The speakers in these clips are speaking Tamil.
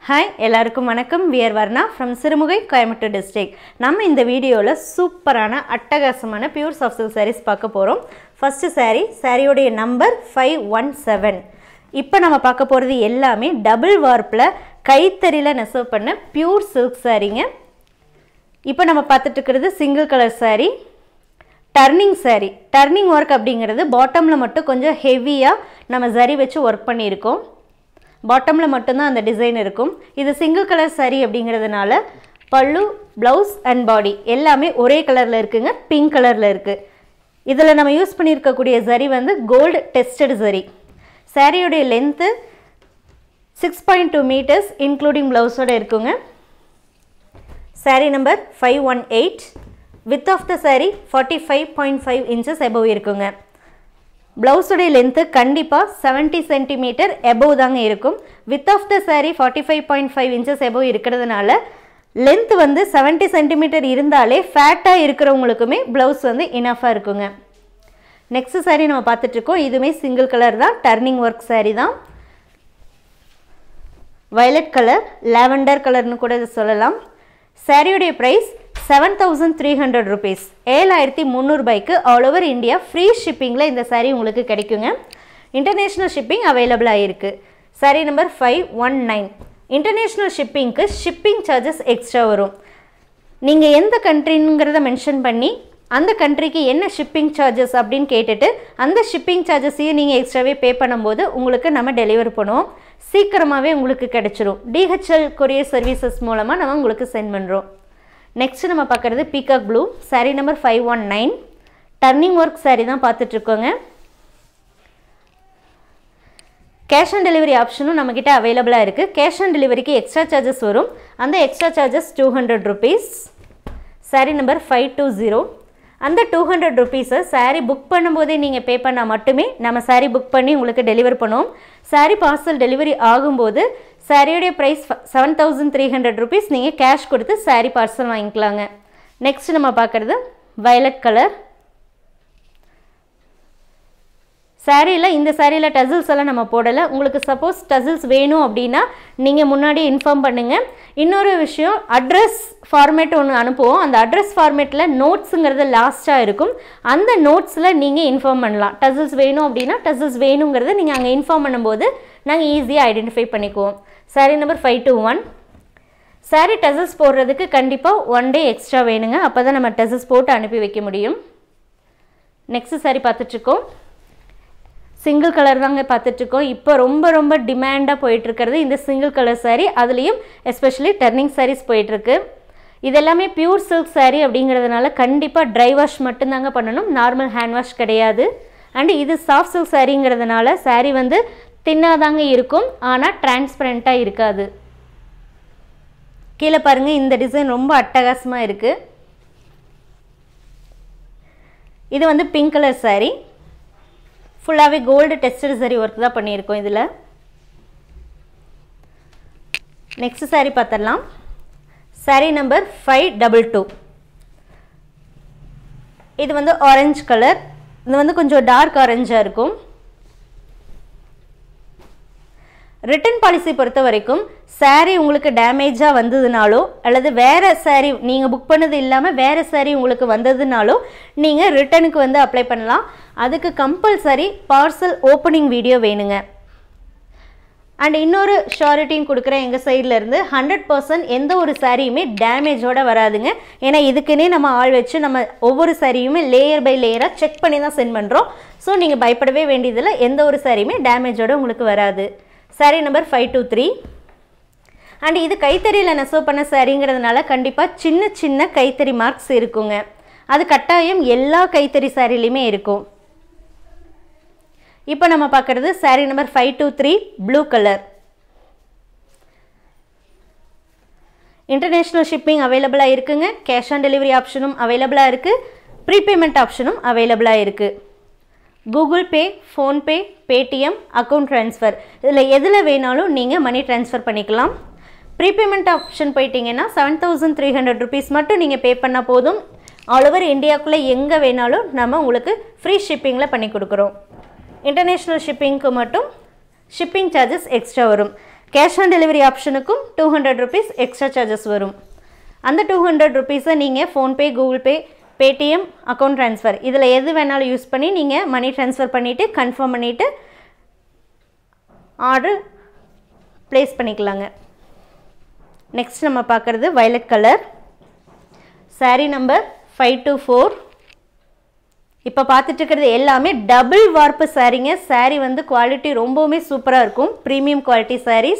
ஹாய் எல்லாருக்கும் வணக்கம் we are Varna from Sirumugai Coimbatore district நம்ம இந்த வீடியோவில் சூப்பரான அட்டகாசமான பியூர் சாஃப்ட் சில்க் sarees பார்க்க போகிறோம் ஃபஸ்ட்டு saree சாரியோடைய நம்பர் ஃபைவ் ஒன் செவன் இப்போ நம்ம பார்க்க போகிறது எல்லாமே டபுள் வார்ப்பில் கைத்தறியில் நெசவு பண்ண பியூர் சில்க் சாரீங்க இப்போ நம்ம பார்த்துட்டு இருக்கிறது single colour saree turning saree turning work அப்படிங்கிறது பாட்டமில் மட்டும் கொஞ்சம் ஹெவியாக நம்ம சரி வச்சு ஒர்க் பண்ணியிருக்கோம் பாட்டமில் மட்டும்தான் அந்த டிசைன் இருக்கும் இது சிங்கிள் கலர் saree அப்படிங்கிறதுனால பல்லு ப்ளவுஸ் அண்ட் பாடி எல்லாமே ஒரே கலரில் இருக்குங்க பிங்க் கலரில் இருக்குது இதில் நம்ம யூஸ் பண்ணியிருக்கக்கூடிய சரி வந்து கோல்டு டெஸ்டட் சரி சாரியோடைய length six point two meters including ப்ளவுஸோடு இருக்குங்க saree number five one eight width of the saree forty five point five inches above இருக்குங்க ப்ளவுஸுடைய லென்த்து கண்டிப்பாக செவன்ட்டி சென்டிமீட்டர் எபவ் தாங்க இருக்கும் width of the saree forty five point five inches above இருக்கிறதுனால லென்த் வந்து செவன்ட்டி சென்டிமீட்டர் இருந்தாலே ஃபேட்டாக இருக்கிறவங்களுக்குமே ப்ளவுஸ் வந்து இனஃபாக இருக்குங்க நெக்ஸ்ட் saree நம்ம பார்த்துட்ருக்கோம் இதுவுமே சிங்கிள் கலர் தான் டர்னிங் ஒர்க் saree தான் வயலட் கலர் லாவெண்டர் கலர்னு கூட இதை சொல்லலாம் சாரியுடைய price seven thousand three hundred rupees ஏழாயிரத்தி முந்நூறுபாய்க்கு ஆல் ஓவர் இந்தியா ஃப்ரீ ஷிப்பிங்கில் இந்த saree உங்களுக்கு கிடைக்குங்க இன்டர்நேஷ்னல் ஷிப்பிங் அவைலபிளாக இருக்குது saree number five one nine international ஷிப்பிங்க்கு ஷிப்பிங் சார்ஜஸ் எக்ஸ்ட்ரா வரும் நீங்கள் எந்த கண்ட்ரிங்கிறத மென்ஷன் பண்ணி அந்த கண்ட்ரிக்கு என்ன ஷிப்பிங் சார்ஜஸ் அப்படின்னு கேட்டுட்டு அந்த ஷிப்பிங் சார்ஜஸையும் நீங்கள் எக்ஸ்ட்ராவே பே பண்ணும்போது உங்களுக்கு நம்ம டெலிவர் பண்ணுவோம் சீக்கிரமாகவே உங்களுக்கு கிடச்சிரும் டிஹெச்எல் கொரியர் சர்வீசஸ் மூலமாக நம்ம உங்களுக்கு சென்ட் பண்ணுறோம் நெக்ஸ்ட் நம்ம பார்க்குறது peacock blue saree number five one nine turning work saree தான் பார்த்துட்ருக்கோங்க கேஷ் ஆன் டெலிவரி ஆப்ஷனும் நம்மக்கிட்ட அவைலபிளாக இருக்குது கேஷ் ஆன் டெலிவரிக்கு எக்ஸ்ட்ரா சார்ஜஸ் வரும் அந்த extra charges two hundred rupees saree number five two zero அந்த டூ ஹண்ட்ரட் ருபீஸை சாரீ புக் பண்ணும்போதே நீங்கள் பே பண்ணால் மட்டுமே நம்ம சாரீ புக் பண்ணி உங்களுக்கு டெலிவர் பண்ணுவோம் சாரீ பார்சல் டெலிவரி ஆகும்போது சாரியோடைய price seven thousand three hundred rupees நீங்கள் கேஷ் கொடுத்து சாரீ பார்சல் வாங்கிக்கலாங்க நெக்ஸ்ட் நம்ம பார்க்குறது வயலட் கலர் சாரியில் இந்த சாரியில் டசில்ஸ் எல்லாம் நம்ம போடலை உங்களுக்கு சப்போஸ் டசில்ஸ் வேணும் அப்படின்னா நீங்கள் முன்னாடி இன்ஃபார்ம் பண்ணுங்கள் இன்னொரு விஷயம் அட்ரஸ் ஃபார்மேட் ஒன்று அனுப்புவோம் அந்த அட்ரஸ் ஃபார்மேட்டில் நோட்ஸுங்கிறது லாஸ்ட்டாக இருக்கும் அந்த நோட்ஸில் நீங்கள் இன்ஃபார்ம் பண்ணலாம் டசில்ஸ் வேணும் அப்படின்னா டசில்ஸ் வேணுங்கிறத நீங்கள் அங்கே இன்ஃபார்ம் பண்ணும்போது நாங்கள் ஈஸியாக ஐடென்டிஃபை பண்ணிக்குவோம் saree number five two one saree tassels போடுறதுக்கு கண்டிப்பாக ஒன் டே எக்ஸ்ட்ரா வேணுங்க அப்போ தான் நம்ம டசில்ஸ் போட்டு அனுப்பி வைக்க முடியும் நெக்ஸ்ட் சாரி பார்த்துட்ருக்கோம் சிங்கிள் கலர் தாங்க பார்த்துட்ருக்கோம் இப்போ ரொம்ப ரொம்ப டிமாண்டாக போயிட்டுருக்கிறது இந்த சிங்கிள் கலர் saree அதுலேயும் எஸ்பெஷலி டர்னிங் sarees போயிட்டுருக்கு இது எல்லாமே பியூர் சில்க் saree அப்படிங்கிறதுனால கண்டிப்பாக ட்ரை வாஷ் மட்டும்தாங்க பண்ணணும் நார்மல் ஹேண்ட் வாஷ் கிடையாது அண்ட் இது சாஃப்ட் சில்க் சாரீங்கிறதுனால saree வந்து தின்னாதாங்க இருக்கும் ஆனால் டிரான்ஸ்பரண்ட்டாக இருக்காது கீழே பாருங்கள் இந்த டிசைன் ரொம்ப அட்டகாசமாக இருக்குது இது வந்து பிங்க் கலர் saree ஃபுல்லாகவே கோல்டு டெஸ்டட் சரி ஒர்க் தான் பண்ணியிருக்கோம் இதில் நெக்ஸ்ட் saree பார்த்துடலாம் saree number five double two இது வந்து ஆரஞ்சு கலர் இது வந்து கொஞ்சம் டார்க் ஆரஞ்சாக இருக்கும் ரிட்டன் பாலிசி பொறுத்த வரைக்கும் saree உங்களுக்கு டேமேஜாக வந்ததுனாலோ அல்லது வேறு saree நீங்கள் புக் பண்ணது இல்லாமல் வேறு saree உங்களுக்கு வந்ததுனாலோ நீங்கள் ரிட்டனுக்கு வந்து அப்ளை பண்ணலாம் அதுக்கு கம்பல்சரி பார்சல் ஓப்பனிங் வீடியோ வேணுங்க அண்ட் இன்னொரு ஷாரிட்டியும் கொடுக்குறேன் எங்கள் சைட்லேருந்து ஹண்ட்ரட் பர்சன்ட் எந்த ஒரு சாரியுமே டேமேஜோட வராதுங்க ஏன்னா இதுக்குன்னே நம்ம ஆள் வச்சு நம்ம ஒவ்வொரு சாரியுமே லேயர் பை லேயராக செக் பண்ணி தான் சென்ட் பண்ணுறோம் ஸோ நீங்கள் பயப்படவே வேண்டியதில்லை எந்த ஒரு சாரியுமே டேமேஜோட உங்களுக்கு வராது saree number five two three and இது கைத்தறியில் நெசவு பண்ண சாரிங்கிறதுனால கண்டிப்பாக சின்ன சின்ன கைத்தறி மார்க்ஸ் இருக்குங்க அது கட்டாயம் எல்லா கைத்தறி சாரிலையுமே இருக்கும் இப்போ நம்ம பார்க்குறது saree number five two three blue colour international shipping அவைலபிளாக இருக்குங்க கேஷ் ஆன் டெலிவரி ஆப்ஷனும் அவைலபிளாக இருக்குது ப்ரீபேமெண்ட் ஆப்ஷனும் அவைலபிளாக இருக்குது Google Pay PhonePe Paytm account transfer இதில் எதில் வேணாலும் நீங்கள் மணி ட்ரான்ஸ்ஃபர் பண்ணிக்கலாம் ப்ரீபேமெண்ட் ஆப்ஷன் போயிட்டீங்கன்னா seven thousand three hundred rupees மட்டும் நீங்கள் பே பண்ணால் போதும் ஆல் ஓவர் இந்தியாவுக்குள்ளே எங்கே வேணாலும் நம்ம உங்களுக்கு ஃப்ரீ ஷிப்பிங்கில் பண்ணி கொடுக்குறோம் இன்டர்நேஷ்னல் ஷிப்பிங்க்கு மட்டும் ஷிப்பிங் சார்ஜஸ் எக்ஸ்ட்ரா வரும் கேஷ் ஆன் டெலிவரி ஆப்ஷனுக்கும் two hundred rupees extra charges வரும் அந்த டூ ஹண்ட்ரட் ருபீஸை நீங்கள் PhonePe Google Pay Paytm account transfer இதில் எது வேணாலும் யூஸ் பண்ணி நீங்கள் மணி ட்ரான்ஸ்ஃபர் பண்ணிவிட்டு கன்ஃபார்ம் பண்ணிவிட்டு ஆர்டர் ப்ளேஸ் பண்ணிக்கலாங்க நெக்ஸ்ட் நம்ம பார்க்குறது violet colour saree number five two four இப்போ பார்த்துட்டு இருக்கிறது எல்லாமே டபுள் வார்ப்பு சாரீங்க சாரீ வந்து குவாலிட்டி ரொம்பவுமே சூப்பராக இருக்கும் premium quality sarees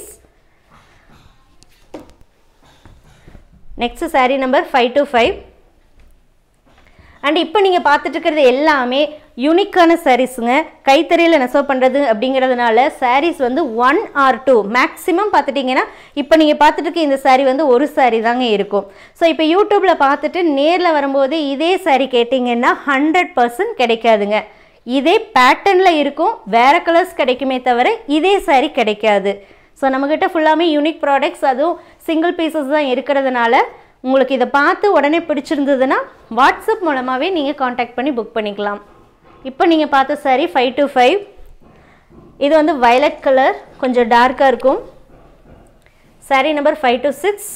next saree number five two five and இப்போ நீங்கள் பார்த்துட்டு இருக்கிறது எல்லாமே யூனிக்கான சாரீஸுங்க கைத்தறியில் நெசவு பண்ணுறது அப்படிங்கிறதுனால சாரீஸ் வந்து ஒன் ஆர் டூ மேக்ஸிமம் பார்த்துட்டிங்கன்னா இப்போ நீங்கள் பார்த்துட்டு இருக்க இந்த சாரீ வந்து ஒரு சாரீ தாங்க இருக்கும் ஸோ இப்போ யூடியூப்பில் பார்த்துட்டு நேரில் வரும்போது இதே சாரீ கேட்டிங்கன்னா ஹண்ட்ரட் பர்சன்ட் கிடைக்காதுங்க இதே பேட்டர்னில் இருக்கும் வேறு கலர்ஸ் கிடைக்குமே தவிர இதே சாரீ கிடைக்காது ஸோ நம்மக்கிட்ட ஃபுல்லாமே யூனிக் ப்ராடக்ட்ஸ் அதுவும் சிங்கிள் பீசஸ் தான் இருக்கிறதுனால உங்களுக்கு இதை பார்த்து உடனே பிடிச்சிருந்ததுன்னா வாட்ஸ்அப் மூலமாகவே நீங்கள் காண்டாக்ட் பண்ணி புக் பண்ணிக்கலாம் இப்போ நீங்கள் பார்த்த சாரி ஃபைவ் டு ஃபைவ் இது வந்து வயலட் கலர் கொஞ்சம் டார்க்காக இருக்கும் saree number five two six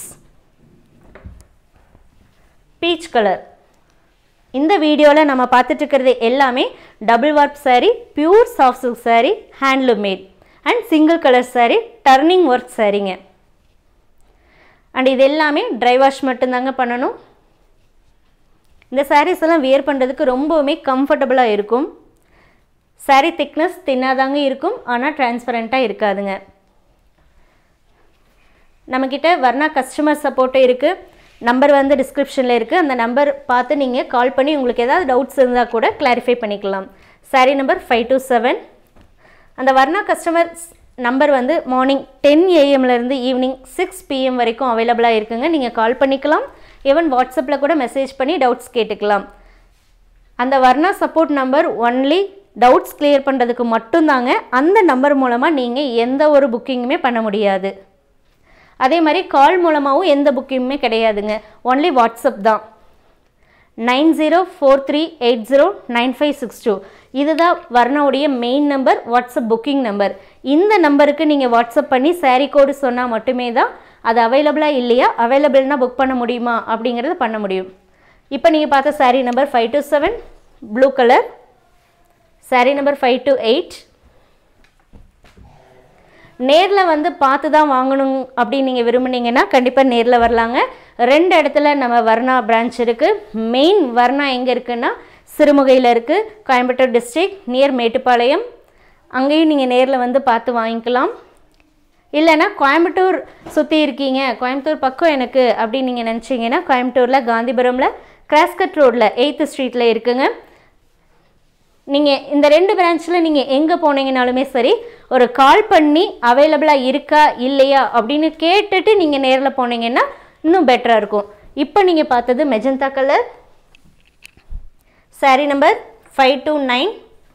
peach colour இந்த வீடியோவில் நம்ம பார்த்துட்டு இருக்கிறது எல்லாமே double warp saree pure soft silk saree handloom made and single colour saree turning work சாரீங்க அண்ட் இது எல்லாமே ட்ரை வாஷ் மட்டும்தாங்க பண்ணணும் இந்த சாரீஸ் எல்லாம் வியர் பண்ணுறதுக்கு ரொம்பவுமே கம்ஃபர்டபுளாக இருக்கும் சாரீ திக்னஸ் தின்னாதாங்க இருக்கும் ஆனால் டிரான்ஸ்பரண்ட்டாக இருக்காதுங்க நம்மக்கிட்ட வர்ணா கஸ்டமர் சப்போர்ட்டும் இருக்குது நம்பர் வந்து டிஸ்கிரிப்ஷனில் இருக்குது அந்த நம்பர் பார்த்து நீங்கள் கால் பண்ணி உங்களுக்கு ஏதாவது டவுட்ஸ் இருந்தால் கூட கிளாரிஃபை பண்ணிக்கலாம் saree number five two seven அந்த வர்ணா கஸ்டமர் நம்பர் வந்து மார்னிங் டென் ஏஎம்லேருந்து ஈவினிங் சிக்ஸ் பிஎம் வரைக்கும் அவைலபிளாக இருக்குங்க நீங்கள் கால் பண்ணிக்கலாம் ஈவன் வாட்ஸ்அப்பில் கூட மெசேஜ் பண்ணி டவுட்ஸ் கேட்டுக்கலாம் அந்த Varna support number only doubts clear பண்ணுறதுக்கு மட்டும்தாங்க அந்த நம்பர் மூலமாக நீங்கள் எந்த ஒரு புக்கிங்குமே பண்ண முடியாது அதே மாதிரி கால் மூலமாகவும் எந்த புக்கிங்குமே கிடையாதுங்க ஒன்லி வாட்ஸ்அப் தான் nine zero four three eight zero nine five six two இதுதான் வர்ணாவுடைய main number WhatsApp booking number இந்த நம்பருக்கு நீங்கள் வாட்ஸ்அப் பண்ணி சாரீ கோடு சொன்னால் மட்டுமே தான் அது அவைலபிளாக இல்லையா அவைலபிள்னா புக் பண்ண முடியுமா அப்படிங்கிறத பண்ண முடியும் இப்போ நீங்கள் பார்த்த saree number five two seven blue colour saree number five two eight நேரில் வந்து பார்த்து தான் வாங்கணும் அப்படின்னு நீங்கள் விரும்புனீங்கன்னா கண்டிப்பாக நேரில் வரலாங்க ரெண்டு இடத்துல நம்ம வர்ணா பிரான்ச் இருக்குது மெயின் வர்ணா எங்கே இருக்குன்னா சிறுமுகையில் இருக்குது கோயம்புத்தூர் டிஸ்ட்ரிக் நியர் மேட்டுப்பாளையம் அங்கேயும் நீங்கள் நேரில் வந்து பார்த்து வாங்கிக்கலாம் இல்லைன்னா கோயம்புத்தூர் சுற்றி இருக்கீங்க கோயம்புத்தூர் பக்கம் எனக்கு அப்படின்னு நீங்கள் நினச்சிங்கன்னா கோயம்புத்தூரில் காந்திபுரமில் கிராஸ்கட் ரோட்டில் எயித்து ஸ்ட்ரீட்டில் இருக்குங்க நீங்கள் இந்த ரெண்டு பிரான்ச்சில் நீங்கள் எங்கே போனீங்கனாலுமே சரி ஒரு கால் பண்ணி அவைலபிளாக இருக்கா இல்லையா அப்படின்னு கேட்டுட்டு நீங்கள் நேரில் போனீங்கன்னா இன்னும் பெட்டராக இருக்கும் இப்போ நீங்கள் பார்த்தது magenta colour saree number five two nine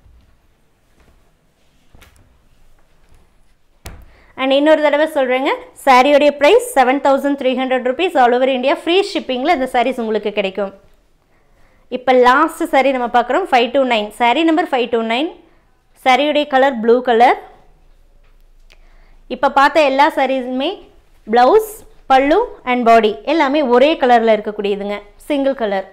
and இன்னொரு தடவை சொல்கிறேங்க சாரியோடைய price seven thousand three hundred rupees all over India free ஷிப்பிங்கில் இந்த சாரீஸ் உங்களுக்கு கிடைக்கும் இப்போ லாஸ்ட் சாரீ நம்ம பார்க்குறோம் five two nine saree number five two nine சாரியுடைய கலர் ப்ளூ கலர் இப்போ பார்த்த எல்லா சாரீஸுமே ப்ளவுஸ் பல்லு அண்ட் பாடி எல்லாமே ஒரே கலரில் இருக்கக்கூடியதுங்க சிங்கிள் கலர்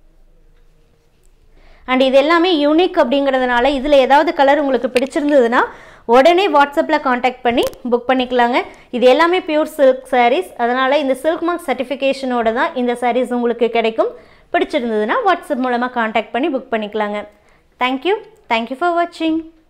அண்ட் இது எல்லாமே யூனிக் அப்படிங்கிறதுனால இதில் ஏதாவது கலர் உங்களுக்கு பிடிச்சிருந்ததுன்னா உடனே வாட்ஸ்அப்பில் காண்டாக்ட் பண்ணி புக் பண்ணிக்கலாங்க இது எல்லாமே பியூர் சில்க் சாரீஸ் அதனால் இந்த சில்க் மார்க் சர்டிஃபிகேஷனோட தான் இந்த சாரீஸ் உங்களுக்கு கிடைக்கும் பிடிச்சிருந்ததுன்னா வாட்ஸ்அப் மூலமாக காண்டாக்ட் பண்ணி புக் பண்ணிக்கலாங்க தேங்க்யூ தேங்க்யூ ஃபார் வாட்சிங்